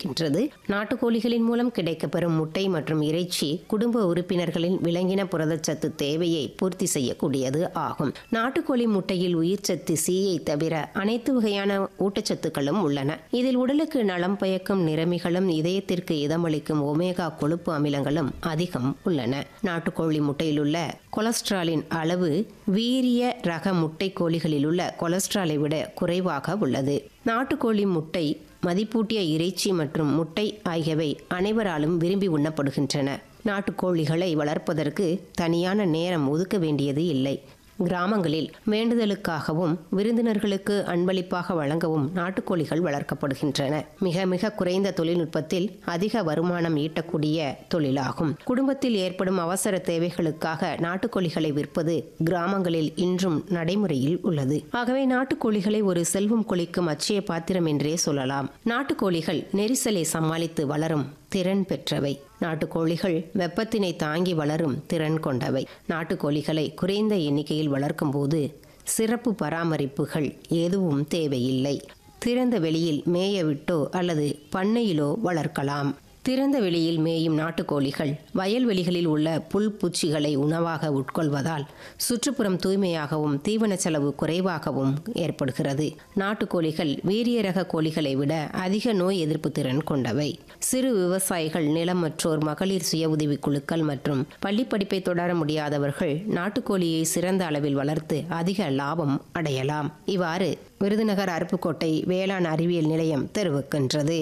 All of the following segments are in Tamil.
வருகின்றது நாட்டுக்கோழிகளின் மூலம் கிடைக்கப்பெறும் முட்டை மற்றும் இறைச்சி குடும்ப உறுப்பினர்களின் விலங்கின புரதச்சத்து தேவையை பூர்த்தி செய்யக்கூடியது ஆகும் நாட்டுக்கோழி முட்டையில் உயிர்ச்சத்து சீயை தவிர அனைத்து வகையான ஊட்டச்சத்துக்களும் உள்ளன இதில் உடலுக்கு நலம் பயக்கும் நிறமிகளும் இதயத்திற்கு இதமளிக்கும் ஒமேகா கொழுப்பு அமிலங்களும் அதிகம் உள்ளன நாட்டுக்கோழி முட்டையில் உள்ள கொலஸ்ட்ராலின் அளவு வீரிய ரக முட்டை கோழிகளில் உள்ள கொலஸ்ட்ராலை விட குறைவாக உள்ளது நாட்டுக்கோழி முட்டை மதிப்பூட்டிய இறைச்சி மற்றும் முட்டை ஆகியவை அனைவராலும் விரும்பி உண்ணப்படுகின்றன நாட்டுக்கோழிகளை வளர்ப்பதற்கு தனியான நேரம் ஒதுக்க வேண்டியது இல்லை கிராமங்களில் வேண்டுதலுக்காகவும் விருந்தினர்களுக்கு அன்பளிப்பாக வழங்கவும் நாட்டுக்கோழிகள் வளர்க்கப்படுகின்றன மிக மிக குறைந்த தொழில்நுட்பத்தில் அதிக வருமானம் ஈட்டக்கூடிய தொழிலாகும் குடும்பத்தில் ஏற்படும் அவசர தேவைகளுக்காக நாட்டுக்கோழிகளை விற்பது கிராமங்களில் இன்றும் நடைமுறையில் உள்ளது ஆகவே நாட்டுக்கோழிகளை ஒரு செல்வம் கொளிக்கும் அச்சய பாத்திரம் என்றே சொல்லலாம் நாட்டுக்கோழிகள் நெரிசலை சமாளித்து வளரும் திறன் பெற்றவை நாட்டுக்கோழிகள் வெப்பத்தினை தாங்கி வளரும் திறன் கொண்டவை நாட்டுக்கோழிகளை குறைந்த எண்ணிக்கையில் வளர்க்கும் போது சிறப்பு பராமரிப்புகள் எதுவும் தேவையில்லை திறந்த வெளியில் மேய விட்டோ அல்லது பண்ணையிலோ வளர்க்கலாம் திறந்த வெளியில் மேயும் நாட்டுக்கோழிகள் வயல்வெளிகளில் உள்ள புல் பூச்சிகளை உணவாக உட்கொள்வதால் சுற்றுப்புறம் தூய்மையாகவும் தீவன செலவு குறைவாகவும் ஏற்படுகிறது நாட்டுக்கோழிகள் வீரிய ரக கோழிகளை விட அதிக நோய் எதிர்ப்பு திறன் கொண்டவை சிறு விவசாயிகள் நிலமற்றோர் மகளிர் சுய உதவிக் குழுக்கள் மற்றும் பள்ளிப்படிப்பை தொடர முடியாதவர்கள் நாட்டுக்கோழியை சிறந்த அளவில் வளர்த்து அதிக லாபம் அடையலாம் இவ்வாறு விருதுநகர் அருப்புக்கோட்டை வேளாண் அறிவியல் நிலையம் தெரிவிக்கின்றது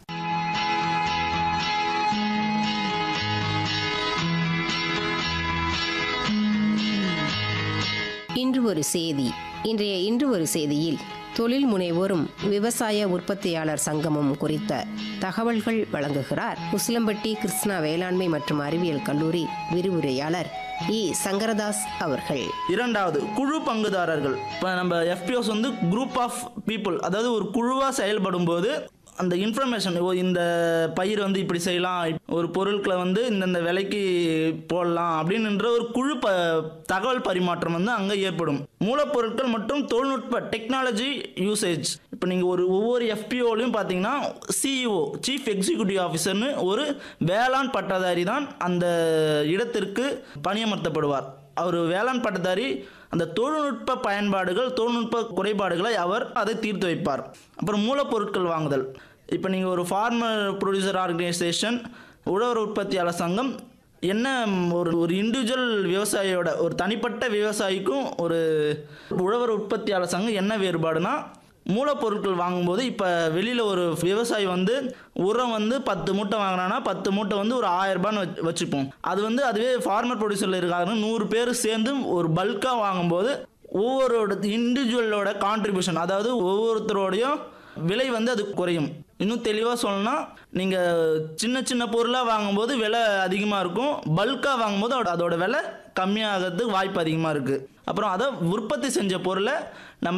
இன்று ஒரு செய்தி இன்றைய இன்று ஒரு செய்தியில் தொழில் முனைவோரும் விவசாய உற்பத்தியாளர் சங்கமும் குறித்த தகவல்கள் வழங்குகிறார் உசிலம்பட்டி கிருஷ்ணா வேளாண்மை மற்றும் அறிவியல் கல்லூரி விரிவுரையாளர் இ சங்கரதாஸ் அவர்கள் இரண்டாவது குழு பங்குதாரர்கள் இப்போ நம்ம எஃபிஓஸ் வந்து குரூப் ஆஃப் பீப்புள் அதாவது ஒரு குழுவாக செயல்படும் போது அந்த இன்ஃபர்மேஷன் இந்த பயிர் வந்து இப்படி செய்யலாம் ஒரு பொருட்களை வந்து இந்தந்த விலைக்கு போடலாம் அப்படின்ற ஒரு குழு ப தகவல் பரிமாற்றம் வந்து அங்கே ஏற்படும் மூலப்பொருட்கள் மற்றும் தொழில்நுட்ப டெக்னாலஜி யூசேஜ் இப்போ நீங்கள் ஒரு ஒவ்வொரு எஃபிஓலையும் பார்த்தீங்கன்னா சிஇஓ சீஃப் எக்ஸிக்யூட்டிவ் ஆஃபீஸர்னு ஒரு வேளாண் பட்டதாரி தான் அந்த இடத்திற்கு பணியமர்த்தப்படுவார் அவர் வேளாண் பட்டதாரி அந்த தொழில்நுட்ப பயன்பாடுகள் தொழில்நுட்ப குறைபாடுகளை அவர் அதை தீர்த்து வைப்பார் அப்புறம் மூலப்பொருட்கள் வாங்குதல் இப்போ நீங்கள் ஒரு ஃபார்மர் ப்ரொடியூசர் ஆர்கனைசேஷன் உழவர் உற்பத்தியாளர் சங்கம் என்ன ஒரு ஒரு இண்டிவிஜுவல் விவசாயியோட ஒரு தனிப்பட்ட விவசாயிக்கும் ஒரு உழவர் உற்பத்தியாளர் சங்கம் என்ன வேறுபாடுனா மூலப்பொருட்கள் வாங்கும்போது இப்போ வெளியில் ஒரு விவசாயி வந்து உரம் வந்து பத்து மூட்டை வாங்கினான்னா பத்து மூட்டை வந்து ஒரு ஆயிரம் ரூபான்னு வச்சு வச்சுப்போம் அது வந்து அதுவே ஃபார்மர் ப்ரொடியூசரில் இருக்காங்க நூறு பேர் சேர்ந்து ஒரு பல்காக வாங்கும்போது ஒவ்வொரு இண்டிவிஜுவலோட கான்ட்ரிபியூஷன் அதாவது ஒவ்வொருத்தரோடையும் விலை வந்து அது குறையும் இன்னும் தெளிவாக சொல்லணும்னா நீங்கள் சின்ன சின்ன பொருளாக வாங்கும்போது விலை அதிகமாக இருக்கும் பல்காக வாங்கும்போது அதோட அதோட விலை கம்மியாகிறதுக்கு வாய்ப்பு அதிகமாக இருக்குது அப்புறம் அதை உற்பத்தி செஞ்ச பொருளை நம்ம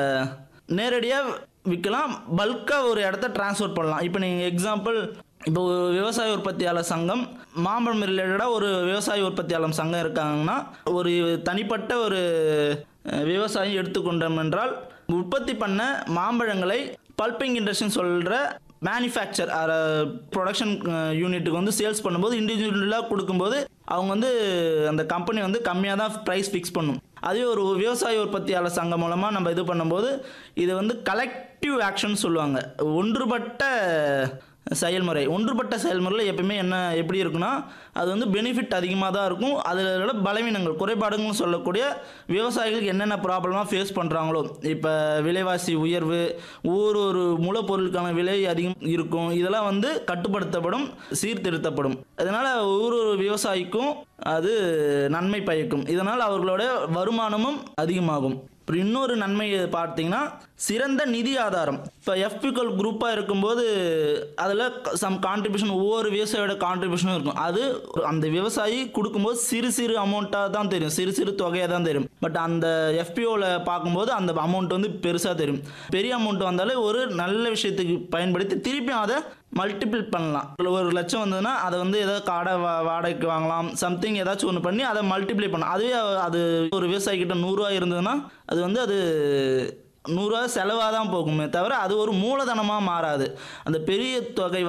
நேரடியாக விற்கலாம் பல்காக ஒரு இடத்த டிரான்ஸ்ஃபர் பண்ணலாம் இப்போ நீங்கள் எக்ஸாம்பிள் இப்போ ஒரு விவசாய உற்பத்தியாளர் சங்கம் மாம்பழம் ரிலேட்டடாக ஒரு விவசாய உற்பத்தியாளர் சங்கம் இருக்காங்கன்னா ஒரு தனிப்பட்ட ஒரு அஹ், விவசாயி எடுத்துக்கொண்டோம் என்றால் உற்பத்தி பண்ண மாம்பழங்களை பல்பிங் இண்டஸ்ட்ரின்னு சொல்கிற மேனுஃபேக்சர் ப்ரொடக்ஷன் யூனிட்டுக்கு வந்து சேல்ஸ் பண்ணும்போது இண்டிவிஜுவலாக கொடுக்கும்போது அவங்க வந்து அந்த கம்பெனி வந்து கம்மியாக தான் ப்ரைஸ் ஃபிக்ஸ் பண்ணும் அதே ஒரு விவசாய உற்பத்தியாளர் சங்கம் மூலமாக நம்ம இது பண்ணும்போது இது வந்து கலெக்டிவ் ஆக்ஷன் சொல்லுவாங்க ஒன்றுபட்ட செயல்முறை ஒன்றுபட்ட செயல்முறையில் எப்பயுமே என்ன எப்படி இருக்குன்னா அது வந்து பெனிஃபிட் அதிகமாக தான் இருக்கும் அதில் உள்ள பலவீனங்கள் குறைபாடுகள்னு சொல்லக்கூடிய விவசாயிகளுக்கு என்னென்ன ப்ராப்ளமாக ஃபேஸ் பண்ணுறாங்களோ இப்போ விலைவாசி உயர்வு ஒவ்வொரு ஒரு மூலப்பொருளுக்கான விலை அதிகம் இருக்கும் இதெல்லாம் வந்து கட்டுப்படுத்தப்படும் சீர்திருத்தப்படும் அதனால் ஒவ்வொரு ஒரு விவசாயிக்கும் அது நன்மை பயக்கும் இதனால் அவர்களோட வருமானமும் அதிகமாகும் அப்புறம் இன்னொரு நன்மை பார்த்தீங்கன்னா சிறந்த நிதி ஆதாரம் இப்போ எஃபிக்கல் குரூப்பாக இருக்கும்போது அதில் சம் கான்ட்ரிபியூஷன் ஒவ்வொரு விவசாயியோட கான்ட்ரிபியூஷனும் இருக்கும் அது அந்த விவசாயி கொடுக்கும்போது சிறு சிறு அமௌண்ட்டாக தான் தெரியும் சிறு சிறு தொகையாக தான் தெரியும் பட் அந்த எஃபிஓவில் பார்க்கும்போது அந்த அமௌண்ட் வந்து பெருசாக தெரியும் பெரிய அமௌண்ட் வந்தாலே ஒரு நல்ல விஷயத்துக்கு பயன்படுத்தி திருப்பியும் அதை மல்டிபிள் பண்ணலாம் இதுல ஒரு லட்சம் வந்ததுன்னா அதை வந்து ஏதாவது காடை வா வாடகைக்கு வாங்கலாம் சம்திங் ஏதாச்சும் ஒன்று பண்ணி அதை மல்டிப்ளை பண்ணலாம் அதுவே அது ஒரு விவசாயி கிட்ட நூறுரூவா இருந்ததுன்னா அது வந்து அது நூறுரூவா செலவாக தான் போகுமே தவிர அது ஒரு மூலதனமாக மாறாது அந்த பெரிய தொகை